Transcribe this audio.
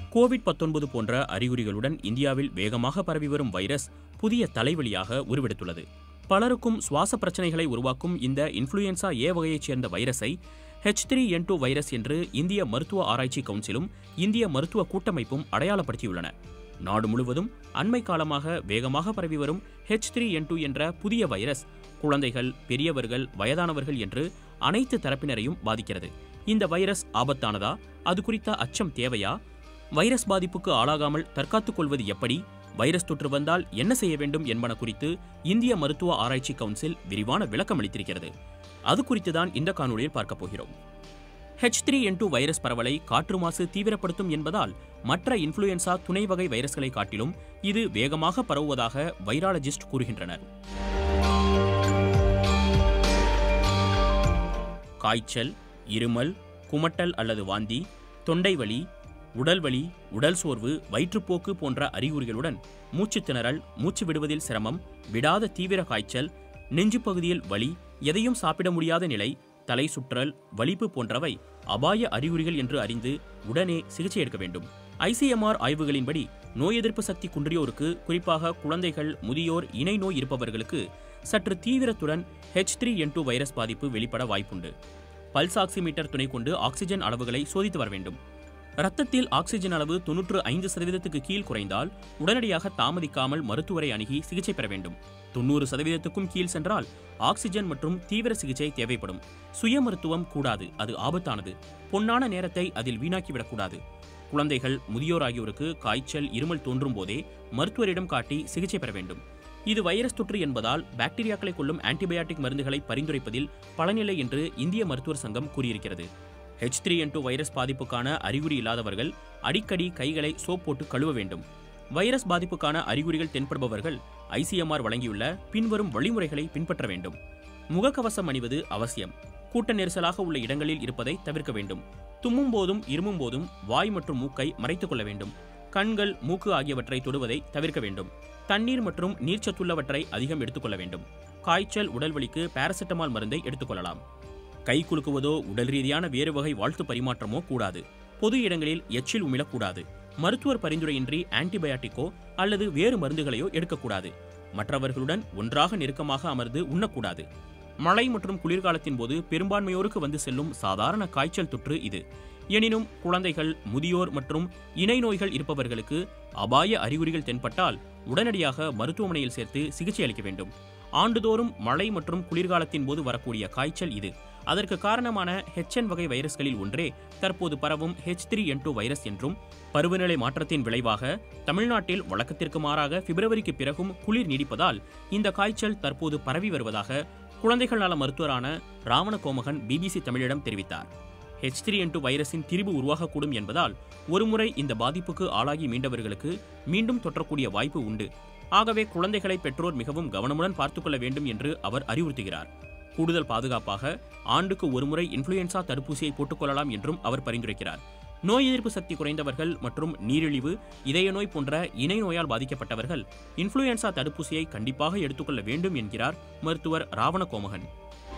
Covid 19 போன்ற அறிகுறிகளுடன் இந்தியாவில் வேகமாக பரவி வரும் வைரஸ் புதிய தலைவலியாக உருவெடுத்துள்ளது பலருக்கும் சுவாச பிரச்சனைகளை உருவாக்கும் இந்த இன்ஃப்ளூயன்சா ஏ வகையைச் சேர்ந்த வைரஸை H three N two virus என்று இந்திய மருத்துவ ஆராய்ச்சி கவுன்சிலும் இந்திய மருத்துவ கூட்டமைப்பும் அடையாளப்படுத்தியுள்ளன நாடு முழுவதும் அண்மை காலமாக வேகமாக பரவி வரும் ஹெச் த்ரீ என் டூ என்ற புதிய வைரஸ் குழந்தைகள் பெரியவர்கள் வயதானவர்கள் என்று அனைத்து தரப்பினரையும் பாதிக்கிறது இந்த வைரஸ் ஆபத்தானதா அது குறித்த அச்சம் தேவையா வைரஸ் பாதிப்புக்கு ஆளாகாமல் தற்காத்துக் கொள்வது எப்படி வைரஸ் தொற்று வந்தால் என்ன செய்ய வேண்டும் என்பன குறித்து இந்திய மருத்துவ ஆராய்ச்சி கவுன்சில் விரிவான விளக்கம் அளித்திருக்கிறது அது குறித்து தான் இந்த காணொளியில் பார்க்கப் போகிறோம் H three N two virus பரவலை காற்று மாசு தீவிரப்படுத்தும் என்பதால் மற்ற இன்ஃப்ளூயன்சா துணை வகை வைரஸ்களை காட்டிலும் இது வேகமாக பரவுவதாக வைராலஜிஸ்ட் கூறுகின்றனர் காய்ச்சல் இருமல் குமட்டல் அல்லது வாந்தி தொண்டை வலி உடல் வலி உடல் சோர்வு வயிற்றுப்போக்கு போன்ற அறிகுறிகளுடன் மூச்சுத் திணறல் மூச்சு விடுவதில் சிரமம் விடாத தீவிர காய்ச்சல் நெஞ்சு பகுதியில் வலி எதையும் சாப்பிட முடியாத நிலை தலை சுற்றல் வலிப்பு போன்றவை அபாய அறிகுறிகள் என்று அறிந்து உடனே சிகிச்சை எடுக்க வேண்டும் ஐசிஎம்ஆர் ஆய்வுகளின்படி நோய் எதிர்ப்பு சக்தி குன்றியோருக்கு குறிப்பாக குழந்தைகள் முதியோர் இணை நோய் இருப்பவர்களுக்கு சற்று தீவிரத்துடன் H three N two virus பாதிப்பு வெளிப்பட வாய்ப்புண்டு பல்ஸ் ஆக்சிமீட்டர் துணை கொண்டு ஆக்சிஜன் அளவுகளை சோதித்து வர வேண்டும் ரத்தத்தில் ஆக்சிஜன் அளவு தொன்னூற்று ஐந்து சதவீதத்துக்கு கீழ் குறைந்தால் உடனடியாக தாமதிக்காமல் மருத்துவரை அணுகி சிகிச்சை பெற வேண்டும் தொண்ணூறு சதவீதத்துக்கும் கீழ் சென்றால் ஆக்சிஜன் மற்றும் தீவிர சிகிச்சை தேவைப்படும் சுய மருத்துவம் கூடாது அது ஆபத்தானது பொன்னான நேரத்தை அதில் வீணாக்கிவிடக்கூடாது குழந்தைகள் முதியோர் ஆகியோருக்கு காய்ச்சல் இருமல் தோன்றும் போதே மருத்துவரிடம் காட்டி சிகிச்சை பெற வேண்டும் இது வைரஸ் தொற்று என்பதால் பாக்டீரியாக்களை கொல்லும் ஆன்டிபயாட்டிக் மருந்துகளை பரிந்துரைப்பதில் பலனில்லை என்று இந்திய மருத்துவர் சங்கம் கூறியிருக்கிறது H three N two virus பாதிப்புக்கான அறிகுறி இல்லாதவர்கள் அடிக்கடி கைகளை சோப் போட்டு கழுவ வேண்டும் வைரஸ் பாதிப்புக்கான அறிகுறிகள் தென்படுபவர்கள் ஐசிஎம்ஆர் வழங்கியுள்ள பின்வரும் வழிமுறைகளை பின்பற்ற வேண்டும் முகக்கவசம் அணிவது அவசியம் கூட்ட நெரிசலாக உள்ள இடங்களில் இருப்பதை தவிர்க்க வேண்டும் தும்மும் போதும் இருமும் போதும் வாய் மற்றும் மூக்கை மறைத்துக் கொள்ள வேண்டும் கண்கள் மூக்கு ஆகியவற்றை தொடுவதை தவிர்க்க வேண்டும் தண்ணீர் மற்றும் நீர்ச்சத்துள்ளவற்றை அதிகம் எடுத்துக்கொள்ள வேண்டும் காய்ச்சல் உடல்வலிக்கு பாராசிட்டமால் மருந்தை எடுத்துக்கொள்ளலாம் கை குலுக்குவதோ உடல் ரீதியான வேறு வகை வாழ்த்து பரிமாற்றமோ கூடாது பொது இடங்களில் எச்சில் உமிழக்கூடாது மருத்துவர் பரிந்துரையின்றி ஆன்டிபயாட்டிக்கோ அல்லது வேறு மருந்துகளையோ எடுக்கக்கூடாது மற்றவர்களுடன் ஒன்றாக நெருக்கமாக அமர்ந்து உண்ணக்கூடாது மழை மற்றும் குளிர்காலத்தின் போது பெரும்பான்மையோருக்கு வந்து செல்லும் சாதாரண காய்ச்சல் தொற்று இது எனினும் குழந்தைகள் முதியோர் மற்றும் இணை நோய்கள் இருப்பவர்களுக்கு அபாய அறிகுறிகள் தென்பட்டால் உடனடியாக மருத்துவமனையில் சேர்த்து சிகிச்சை அளிக்க வேண்டும் ஆண்டுதோறும் மழை மற்றும் குளிர்காலத்தின் போது வரக்கூடிய காய்ச்சல் இது அதற்கு காரணமான ஹெச்என் வகை வைரஸ்களில் ஒன்றே தற்போது பரவும் H three N two virus என்றும் பருவநிலை மாற்றத்தின் விளைவாக தமிழ்நாட்டில் வழக்கத்திற்கு மாறாக பிப்ரவரிக்கு பிறகும் குளிர் நீடிப்பதால் இந்த காய்ச்சல் தற்போது பரவி வருவதாக குழந்தைகள் நல மருத்துவரான ராவண கோமகன் பிபிசி தமிழிடம் தெரிவித்தார் ஹெச் த்ரீ என் டூ வைரஸின் திரிபு உருவாகக்கூடும் என்பதால் ஒருமுறை இந்த பாதிப்புக்கு ஆளாகி மீண்டவர்களுக்கு மீண்டும் தொற்றக்கூடிய வாய்ப்பு உண்டு ஆகவே குழந்தைகளை பெற்றோர் மிகவும் கவனமுடன் பார்த்துக்கொள்ள வேண்டும் என்று அவர் அறிவுறுத்துகிறார் கூடுதல் பாதுகாப்பாக ஆண்டுக்கு ஒருமுறை இன்ஃப்ளூயன்சா தடுப்பூசியை போட்டுக்கொள்ளலாம் என்றும் அவர் பரிந்துரைக்கிறார் நோய் எதிர்ப்பு சக்தி குறைந்தவர்கள் மற்றும் நீரிழிவு இதய நோய் போன்ற இணை நோயால் பாதிக்கப்பட்டவர்கள் இன்ஃப்ளூயன்சா தடுப்பூசியை கண்டிப்பாக எடுத்துக்கொள்ள வேண்டும் என்கிறார் மருத்துவர் ராவண கோமகன்